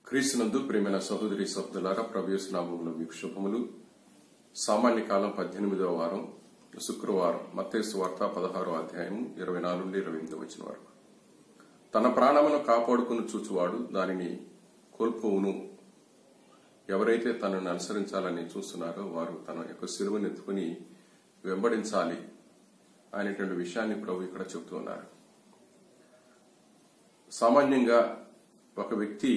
క్రీస్తునందు ప్రేమైన సహోదరి సహోదరులారా ప్రవేశనామంలో మీకు శుభములు సామాన్య కాలం పద్దెనిమిదవ వారం శుక్రవారం మత్తేసు వార్త పదహారో అధ్యాయం ఇరవై నాలుగు నుండి ఇరవై ఎనిమిది వచ్చిన వరకు తన ప్రాణమును కాపాడుకుని చూచువాడు దానిని కోల్పోవును ఎవరైతే తనను అనుసరించాలని చూస్తున్నారో వారు తన యొక్క సిలువను ఎత్తుకుని వెంబడించాలి అనేటువంటి విషయాన్ని ప్రభు ఇక్కడ చెబుతూ ఉన్నారు సామాన్యంగా ఒక వ్యక్తి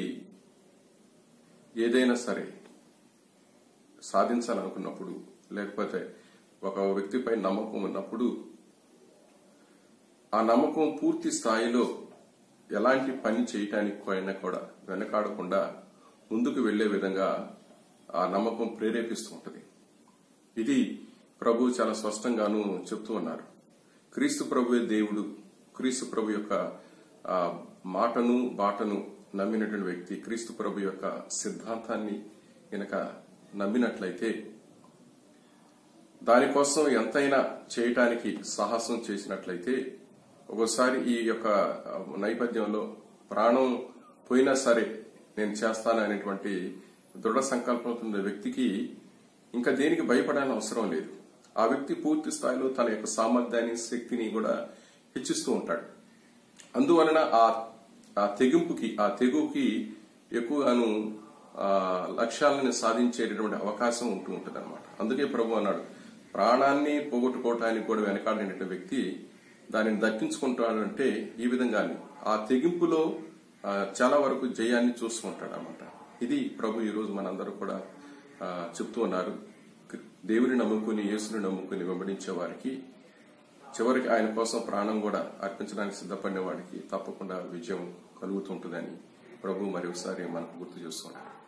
ఏదైనా సరే సాధించాలనుకున్నప్పుడు లేకపోతే ఒక వ్యక్తిపై నమ్మకం ఉన్నప్పుడు ఆ నమ్మకం పూర్తి స్థాయిలో ఎలాంటి పని చేయటానికి అయినా కూడా వెనకాడకుండా ముందుకు వెళ్లే విధంగా ఆ నమ్మకం ప్రేరేపిస్తూ ఉంటుంది ఇది ప్రభు చాలా స్పష్టంగాను చెప్తూ ఉన్నారు క్రీస్తు ప్రభువే దేవుడు క్రీస్తు ప్రభు యొక్క ఆ, మాటను బాటను నమ్మినటువంటి వ్యక్తి క్రీస్తు ప్రభు యొక్క సిద్ధాంతాన్ని గనక నమ్మినట్లయితే దానికోసం ఎంతైనా చేయటానికి సాహసం చేసినట్లయితే ఒక్కోసారి ఈ యొక్క ఆ, నేపథ్యంలో ప్రాణం పోయినా సరే నేను చేస్తాను అనేటువంటి దృఢ సంకల్పంతో ఉన్న వ్యక్తికి ఇంకా దేనికి భయపడాలని అవసరం లేదు ఆ వ్యక్తి పూర్తి స్థాయిలో తన యొక్క సామర్థ్యాన్ని శక్తిని కూడా హెచ్చిస్తూ ఉంటాడు అందువలన ఆ ఆ తెగింపుకి ఆ తెగుకి ఎక్కువగాను ఆ లక్ష్యాలను సాధించేటటువంటి అవకాశం ఉంటూ ఉంటుంది అనమాట అందుకే ప్రభు అన్నాడు ప్రాణాన్ని పోగొట్టుకోవటానికి కూడా వెనకాడిన వ్యక్తి దానిని దక్కించుకుంటాడంటే ఈ విధంగానే ఆ తెగింపులో ఆ, చాలా వరకు జయాన్ని చూసుకుంటాడు అనమాట ఇది ప్రభు ఈ రోజు మనందరూ కూడా ఆ, చెప్తూ ఉన్నారు దేవుని నమ్ముకుని యేసుని నమ్ముకుని వెంబడించే వారికి చివరికి ఆయన కోసం ప్రాణం కూడా అర్పించడానికి సిద్ధపడిన వాడికి తప్పకుండా విజయం కలుగుతుంటుందని ప్రభు మరొకసారి మనకు గుర్తు చేస్తున్నారు